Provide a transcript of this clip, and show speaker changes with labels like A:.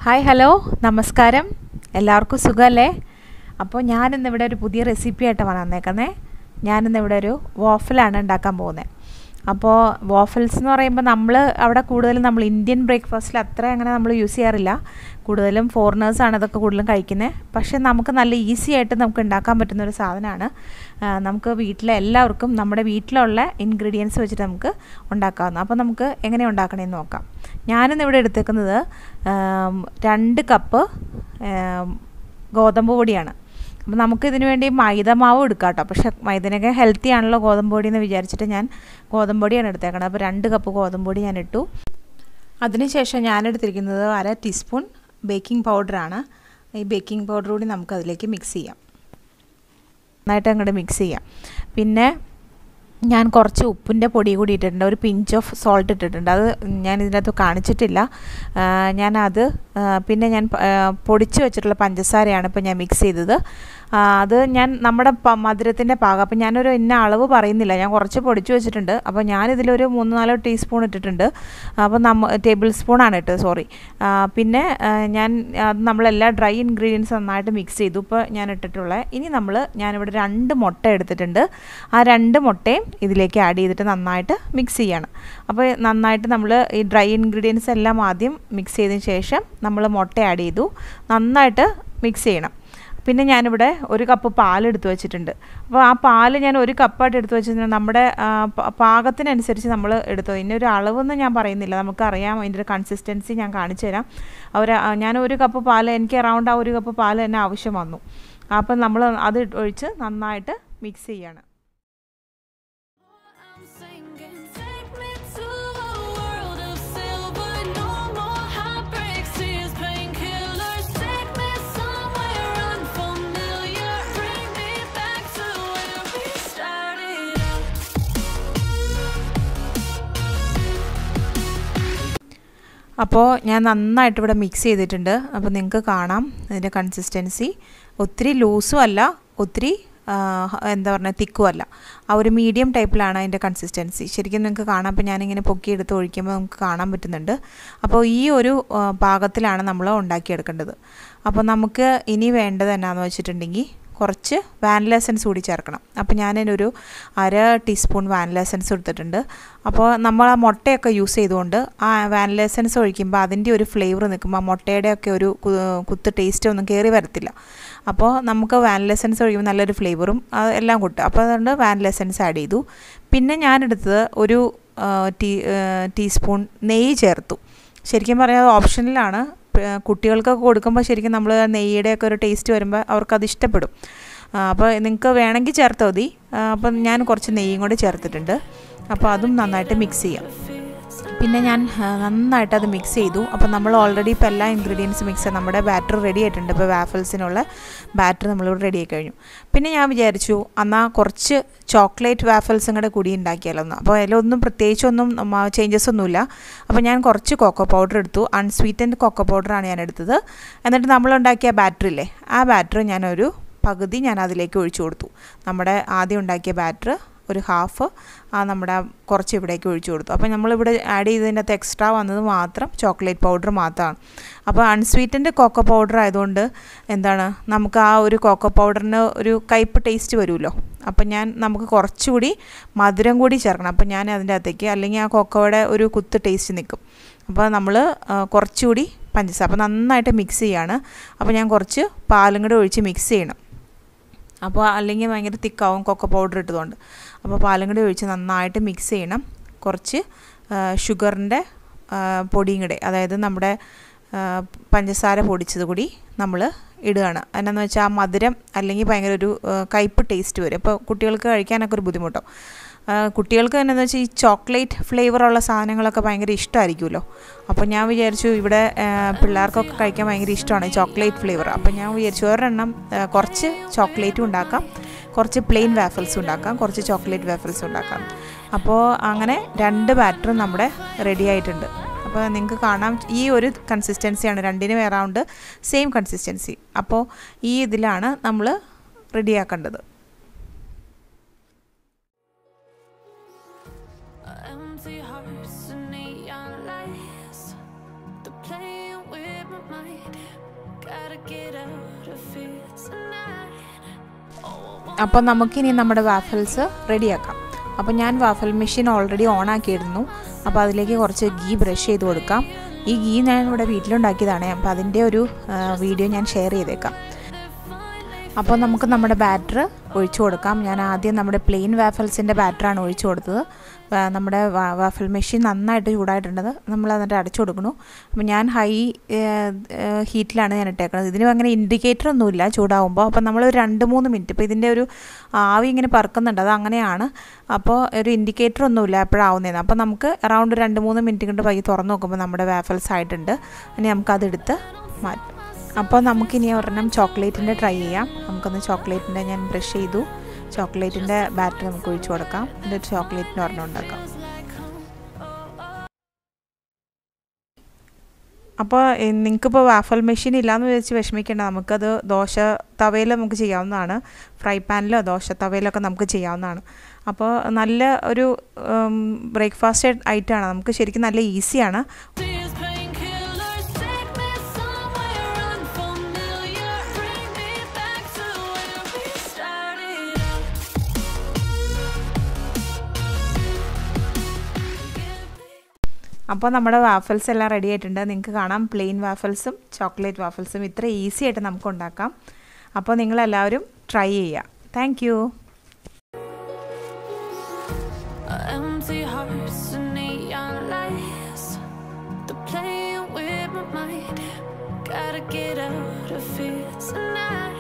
A: Hi hello നമസ്കാരം എല്ലാവർക്കും സുഖമല്ലേ അപ്പോൾ ഞാനിന്നിവിടെ ഒരു പുതിയ റെസിപ്പി ആയിട്ടാണ് വന്നേക്കുന്നത് ഞാനിന്നിവിടെ ഒരു വാഫലാണ് ഉണ്ടാക്കാൻ പോകുന്നത് അപ്പോൾ വാഫൽസ് എന്ന് പറയുമ്പോൾ നമ്മൾ അവിടെ കൂടുതലും നമ്മൾ ഇന്ത്യൻ ബ്രേക്ക്ഫാസ്റ്റിൽ അത്ര അങ്ങനെ നമ്മൾ യൂസ് ചെയ്യാറില്ല കൂടുതലും ഫോറിനേഴ്സാണ് അതൊക്കെ കൂടുതലും കഴിക്കുന്നത് പക്ഷേ നമുക്ക് നല്ല ഈസി ആയിട്ട് നമുക്ക് ഉണ്ടാക്കാൻ പറ്റുന്ന ഒരു സാധനമാണ് നമുക്ക് വീട്ടിലെ എല്ലാവർക്കും നമ്മുടെ വീട്ടിലുള്ള ഇൻഗ്രീഡിയൻസ് വെച്ചിട്ട് നമുക്ക് ഉണ്ടാക്കാവുന്ന അപ്പോൾ നമുക്ക് എങ്ങനെ ഉണ്ടാക്കണമെന്ന് നോക്കാം ഞാനിന്ന് ഇവിടെ എടുത്തേക്കുന്നത് രണ്ട് കപ്പ് ഗോതമ്പ് പൊടിയാണ് അപ്പോൾ നമുക്ക് ഇതിനു വേണ്ടി മൈദമാവ് എടുക്കാം കേട്ടോ പക്ഷേ മൈദനൊക്കെ ഹെൽത്തി ആണല്ലോ ഗോതമ്പ് പൊടി എന്ന് വിചാരിച്ചിട്ട് ഞാൻ ഗോതമ്പ് പൊടിയാണ് എടുത്തേക്കണത് അപ്പോൾ രണ്ട് കപ്പ് ഗോതമ്പ് പൊടി ഞാൻ ഇട്ടു അതിനുശേഷം ഞാൻ എടുത്തിരിക്കുന്നത് അര ടീസ്പൂൺ ബേക്കിംഗ് പൗഡറാണ് ഈ ബേക്കിംഗ് പൗഡർ കൂടി നമുക്ക് അതിലേക്ക് മിക്സ് ചെയ്യാം നന്നായിട്ട് അങ്ങോട്ട് മിക്സ് ചെയ്യാം പിന്നെ ഞാൻ കുറച്ച് ഉപ്പിൻ്റെ പൊടി കൂടി ഇട്ടിട്ടുണ്ട് ഒരു പിഞ്ച് ഓഫ് സോൾട്ട് ഇട്ടിട്ടുണ്ട് അത് ഞാൻ ഇതിനകത്ത് കാണിച്ചിട്ടില്ല ഞാനത് പിന്നെ ഞാൻ പൊടിച്ച് വെച്ചിട്ടുള്ള പഞ്ചസാരയാണ് ഇപ്പോൾ ഞാൻ മിക്സ് ചെയ്തത് അത് ഞാൻ നമ്മുടെ മധുരത്തിൻ്റെ പാകം അപ്പം ഞാനൊരു ഇന്ന അളവ് പറയുന്നില്ല ഞാൻ കുറച്ച് പൊടിച്ച് വെച്ചിട്ടുണ്ട് അപ്പോൾ ഞാനിതിലൊരു മൂന്ന് നാലോ ടീസ്പൂൺ ഇട്ടിട്ടുണ്ട് അപ്പോൾ നമ്മ ടേബിൾ സ്പൂണാണ് ഇട്ടത് സോറി പിന്നെ ഞാൻ അത് നമ്മളെല്ലാ ഡ്രൈ ഇൻഗ്രീഡിയൻസ് നന്നായിട്ട് മിക്സ് ചെയ്തു ഇപ്പോൾ ഞാൻ ഇട്ടിട്ടുള്ളത് ഇനി നമ്മൾ ഞാനിവിടെ രണ്ട് മുട്ട എടുത്തിട്ടുണ്ട് ആ രണ്ട് മുട്ടയും ഇതിലേക്ക് ആഡ് ചെയ്തിട്ട് നന്നായിട്ട് മിക്സ് ചെയ്യണം അപ്പോൾ നന്നായിട്ട് നമ്മൾ ഈ ഡ്രൈ ഇൻഗ്രീഡിയൻസ് എല്ലാം ആദ്യം മിക്സ് ചെയ്തതിന് ശേഷം നമ്മൾ മുട്ട ആഡ് ചെയ്തു നന്നായിട്ട് മിക്സ് ചെയ്യണം പിന്നെ ഞാനിവിടെ ഒരു കപ്പ് പാൽ എടുത്തു വെച്ചിട്ടുണ്ട് അപ്പോൾ ആ പാൽ ഞാൻ ഒരു കപ്പായിട്ട് എടുത്തു വെച്ചിട്ടുണ്ട് നമ്മുടെ പാകത്തിനനുസരിച്ച് നമ്മൾ എടുത്തു ഇനി ഒരു അളവൊന്നും ഞാൻ പറയുന്നില്ല നമുക്കറിയാം അതിൻ്റെ ഒരു കൺസിസ്റ്റൻസി ഞാൻ കാണിച്ചു തരാം ഒരു ഞാൻ ഒരു കപ്പ് പാൽ എനിക്ക് അറൗണ്ട് ആ ഒരു കപ്പ് പാൽ തന്നെ ആവശ്യം വന്നു അപ്പം നമ്മൾ അത് ഒഴിച്ച് നന്നായിട്ട് മിക്സ് ചെയ്യാണ് അപ്പോൾ ഞാൻ നന്നായിട്ട് ഇവിടെ മിക്സ് ചെയ്തിട്ടുണ്ട് അപ്പോൾ നിങ്ങൾക്ക് കാണാം ഇതിൻ്റെ കൺസിസ്റ്റൻസി ഒത്തിരി ലൂസും അല്ല ഒത്തിരി എന്താ പറയുക തിക്കും അല്ല ആ ഒരു മീഡിയം ടൈപ്പിലാണ് അതിൻ്റെ കൺസിസ്റ്റൻസി ശരിക്കും നിങ്ങൾക്ക് കാണാം അപ്പോൾ ഞാനിങ്ങനെ പൊക്കിയെടുത്ത് ഒഴിക്കുമ്പോൾ നമുക്ക് കാണാൻ പറ്റുന്നുണ്ട് അപ്പോൾ ഈ ഒരു പാകത്തിലാണ് നമ്മൾ ഉണ്ടാക്കിയെടുക്കേണ്ടത് അപ്പോൾ നമുക്ക് ഇനി വേണ്ടത് എന്നാന്ന് വെച്ചിട്ടുണ്ടെങ്കിൽ കുറച്ച് വാനില എസൻസ് കൂടി ചേർക്കണം അപ്പോൾ ഞാനതിനൊരു അര ടീസ്പൂൺ വാനില എസൻസ് എടുത്തിട്ടുണ്ട് അപ്പോൾ നമ്മൾ ആ മുട്ടയൊക്കെ യൂസ് ചെയ്തുകൊണ്ട് ആ വാനില എസൻസ് ഒഴിക്കുമ്പോൾ അതിൻ്റെ ഒരു ഫ്ലേവർ നിൽക്കുമ്പോൾ ആ മുട്ടയുടെ ഒക്കെ ഒരു കുത്ത് ടേസ്റ്റ് ഒന്നും കയറി വരത്തില്ല അപ്പോൾ നമുക്ക് വാനില എസൻസ് ഒഴിക്കുമ്പോൾ നല്ലൊരു ഫ്ലേവറും എല്ലാം കിട്ടും അപ്പോൾ അതുകൊണ്ട് വാനില എസൻസ് ആഡ് ചെയ്തു പിന്നെ ഞാനെടുത്തത് ഒരു ടീ ടീസ്പൂൺ നെയ്യ് ചേർത്തു ശരിക്കും പറഞ്ഞാൽ ഓപ്ഷനിലാണ് കുട്ടികൾക്കൊക്കെ കൊടുക്കുമ്പോൾ ശരിക്കും നമ്മൾ നെയ്യുടെയൊക്കെ ഒരു ടേസ്റ്റ് വരുമ്പോൾ അവർക്കത് ഇഷ്ടപ്പെടും അപ്പോൾ നിങ്ങൾക്ക് വേണമെങ്കിൽ ചേർത്താൽ മതി അപ്പം ഞാൻ കുറച്ച് നെയ്യും കൂടി ചേർത്തിട്ടുണ്ട് അപ്പോൾ അതും നന്നായിട്ട് മിക്സ് ചെയ്യാം പിന്നെ ഞാൻ നന്നായിട്ട് അത് മിക്സ് ചെയ്തു അപ്പോൾ നമ്മൾ ഓൾറെഡി ഇപ്പോൾ എല്ലാ ഇൻഗ്രീഡിയൻസ് മിക്സ് നമ്മുടെ ബാറ്റർ റെഡി ആയിട്ടുണ്ട് ഇപ്പോൾ വാഫൽസിനുള്ള ബാറ്റർ നമ്മളിവിടെ റെഡി ആയി കഴിഞ്ഞു പിന്നെ ഞാൻ വിചാരിച്ചു എന്നാൽ കുറച്ച് ചോക്ലേറ്റ് വാഫൽസും കൂടെ കൂടി ഉണ്ടാക്കിയാലോ എന്ന് അപ്പോൾ അതിലൊന്നും പ്രത്യേകിച്ചൊന്നും ചേഞ്ചസ് ഒന്നുമില്ല അപ്പോൾ ഞാൻ കുറച്ച് കൊക്കോ പൗഡർ എടുത്തു അൺസ്വീറ്റൻഡ് കൊക്കോ പൗഡറാണ് ഞാൻ എടുത്തത് എന്നിട്ട് നമ്മളുണ്ടാക്കിയ ബാറ്ററില്ലേ ആ ബാറ്റർ ഞാനൊരു പകുതി ഞാൻ അതിലേക്ക് ഒഴിച്ചു കൊടുത്തു നമ്മുടെ ആദ്യം ഉണ്ടാക്കിയ ബാറ്റർ ഒരു ഹാഫ് ആ നമ്മുടെ കുറച്ച് ഇവിടേക്ക് ഒഴിച്ചു കൊടുത്തു അപ്പോൾ നമ്മളിവിടെ ആഡ് ചെയ്തതിൻ്റെ അകത്ത് എക്സ്ട്രാ വന്നത് മാത്രം ചോക്ലേറ്റ് പൗഡർ മാത്രമാണ് അപ്പോൾ അൺസ്വീറ്റൻ്റെ കൊക്കോ പൗഡർ ആയതുകൊണ്ട് എന്താണ് നമുക്ക് ആ ഒരു കൊക്കോ പൗഡറിന് ഒരു കയ്പ്പ് ടേസ്റ്റ് വരുമല്ലോ അപ്പോൾ ഞാൻ നമുക്ക് കുറച്ചുകൂടി മധുരം കൂടി ചേർക്കണം അപ്പോൾ ഞാൻ അതിൻ്റെ അകത്തേക്ക് അല്ലെങ്കിൽ ആ കൊക്കോയുടെ ഒരു കുത്ത് ടേസ്റ്റ് നിൽക്കും അപ്പോൾ നമ്മൾ കുറച്ചുകൂടി പഞ്ചസാര അപ്പോൾ നന്നായിട്ട് മിക്സ് ചെയ്യാണ് അപ്പോൾ ഞാൻ കുറച്ച് പാലും കൂടെ ഒഴിച്ച് മിക്സ് ചെയ്യണം അപ്പോൾ അല്ലെങ്കിൽ ഭയങ്കര തിക്കാവും കൊക്കോ പൗഡർ ഇട്ടതുകൊണ്ട് അപ്പോൾ പാലും കൂടി ഒഴിച്ച് നന്നായിട്ട് മിക്സ് ചെയ്യണം കുറച്ച് ഷുഗറിൻ്റെ പൊടിയും കൂടെ അതായത് നമ്മുടെ പഞ്ചസാര പൊടിച്ചത് കൂടി നമ്മൾ ഇടുകയാണ് എന്നാന്ന് വെച്ചാൽ ആ മധുരം അല്ലെങ്കിൽ ഭയങ്കര ഒരു കയ്പ്പ് ടേസ്റ്റ് വരും അപ്പോൾ കുട്ടികൾക്ക് കഴിക്കാനൊക്കെ ഒരു ബുദ്ധിമുട്ടോ കുട്ടികൾക്ക് എന്നാന്ന് വെച്ചാൽ ഈ ചോക്ലേറ്റ് ഫ്ലേവറുള്ള സാധനങ്ങളൊക്കെ ഭയങ്കര ഇഷ്ടമായിരിക്കുമല്ലോ അപ്പോൾ ഞാൻ വിചാരിച്ചു ഇവിടെ പിള്ളേർക്കൊക്കെ കഴിക്കാൻ ഭയങ്കര ഇഷ്ടമാണ് ചോക്ലേറ്റ് ഫ്ലേവർ അപ്പോൾ ഞാൻ വിചാരിച്ചു ഒരെണ്ണം കുറച്ച് ചോക്ലേറ്റും ഉണ്ടാക്കാം കുറച്ച് പ്ലെയിൻ വാഫൽസും ഉണ്ടാക്കാം കുറച്ച് ചോക്ലേറ്റ് വാഫൽസും ഉണ്ടാക്കാം അപ്പോൾ അങ്ങനെ രണ്ട് ബാറ്ററും നമ്മുടെ റെഡി ആയിട്ടുണ്ട് അപ്പോൾ നിങ്ങൾക്ക് കാണാം ഈ ഒരു കൺസിസ്റ്റൻസിയാണ് രണ്ടിനും അറൗണ്ട് സെയിം കൺസിസ്റ്റൻസി അപ്പോൾ ഈ ഇതിലാണ് നമ്മൾ റെഡിയാക്കേണ്ടത്
B: empty hearts and neon lights. They're playing with my mind. Gotta get out of here tonight. Oh,
A: അപ്പോൾ നമുക്കിനി നമ്മുടെ വാഫൽസ് റെഡിയാക്കാം അപ്പോൾ ഞാൻ വാഫൽ മെഷീൻ ഓൾറെഡി ഓൺ ആക്കിയിരുന്നു അപ്പോൾ അതിലേക്ക് കുറച്ച് ഗീ ബ്രഷ് ചെയ്ത് കൊടുക്കാം ഈ ഗീ ഞാൻ ഇവിടെ വീട്ടിലുണ്ടാക്കിയതാണ് അപ്പോൾ അതിൻ്റെ ഒരു ആ, വീഡിയോ ഞാൻ ഷെയർ ചെയ്തേക്കാം അപ്പോൾ നമുക്ക് നമ്മുടെ ബാറ്റർ ഒഴിച്ചു കൊടുക്കാം ഞാൻ ആദ്യം നമ്മുടെ പ്ലെയിൻ വാഫൽസിൻ്റെ ബാറ്ററാണ് ഒഴിച്ചു കൊടുത്തത് വാ- നമ്മുടെ വാ- വാഫൽ മെഷീൻ നന്നായിട്ട് ചൂടായിട്ടുണ്ട് നമ്മൾ എന്നിട്ട് അടച്ചു കൊടുക്കണു അപ്പോൾ ഞാൻ ഹൈ ഹീറ്റിലാണ് ഞാൻ ഇട്ടേക്കുന്നത് ഇതിന് അങ്ങനെ ഇൻഡിക്കേറ്റർ ഒന്നുമില്ല ചൂടാവുമ്പോൾ അപ്പോൾ നമ്മൾ ഒരു രണ്ട് മൂന്ന് മിനിറ്റ് ഇപ്പോൾ ഇതിൻ്റെ ഒരു ആവി ഇങ്ങനെ പറക്കുന്നുണ്ട് അത് അങ്ങനെയാണ് അപ്പോൾ ഒരു ഇൻഡിക്കേറ്റർ ഒന്നുമില്ല എപ്പോഴാവുന്നതെന്ന് അപ്പോൾ നമുക്ക് അറൗണ്ട് രണ്ട് മൂന്ന് മിനിറ്റ് കൊണ്ട് പയ്യെ തുറന്ന് നോക്കുമ്പോൾ നമ്മുടെ വാഫൽസ് ആയിട്ടുണ്ട് ഇനി നമുക്കതെടുത്ത് മാറ്റാം അപ്പോൾ നമുക്കിനി ഒരെണ്ണം ചോക്ലേറ്റിൻ്റെ ട്രൈ ചെയ്യാം നമുക്കൊന്ന് ചോക്ലേറ്റിൻ്റെ ഞാൻ ബ്രഷ് ചെയ്തു ചോക്ലേറ്റിൻ്റെ ബാറ്റർ നമുക്ക് ഒഴിച്ചു കൊടുക്കാം എന്നിട്ട് ചോക്ലേറ്റിൻ്റെ ഒരെണ്ണം ഉണ്ടാക്കാം അപ്പോൾ നിങ്ങൾക്കിപ്പോൾ വാഫൽ മെഷീൻ ഇല്ലയെന്ന് വെച്ച് വിഷമിക്കേണ്ട നമുക്കത് ദോശ തവയിൽ നമുക്ക് ചെയ്യാവുന്നതാണ് ഫ്രൈ പാനിലോ ദോശ തവയിലൊക്കെ നമുക്ക് ചെയ്യാവുന്നതാണ് അപ്പോൾ നല്ല ഒരു ബ്രേക്ക്ഫാസ്റ്റ് ആയിട്ടാണ് നമുക്ക് ശരിക്കും നല്ല ഈസിയാണ്
B: These painkillers take me somewhere unfamiliar. Bring me back to where we started out.
A: അപ്പോൾ നമ്മുടെ വാഫൽസ് എല്ലാം റെഡി ആയിട്ടുണ്ട് നിങ്ങൾക്ക് കാണാം പ്ലെയിൻ വാഫൽസും ചോക്ലേറ്റ് വാഫൽസും ഇത്ര ഈസി ആയിട്ട് നമുക്ക് ഉണ്ടാക്കാം അപ്പോൾ നിങ്ങളെല്ലാവരും ട്രൈ ചെയ്യുക thank you
B: Empty hearts and neon lights. They're playing with my mind. Gotta get out of here tonight.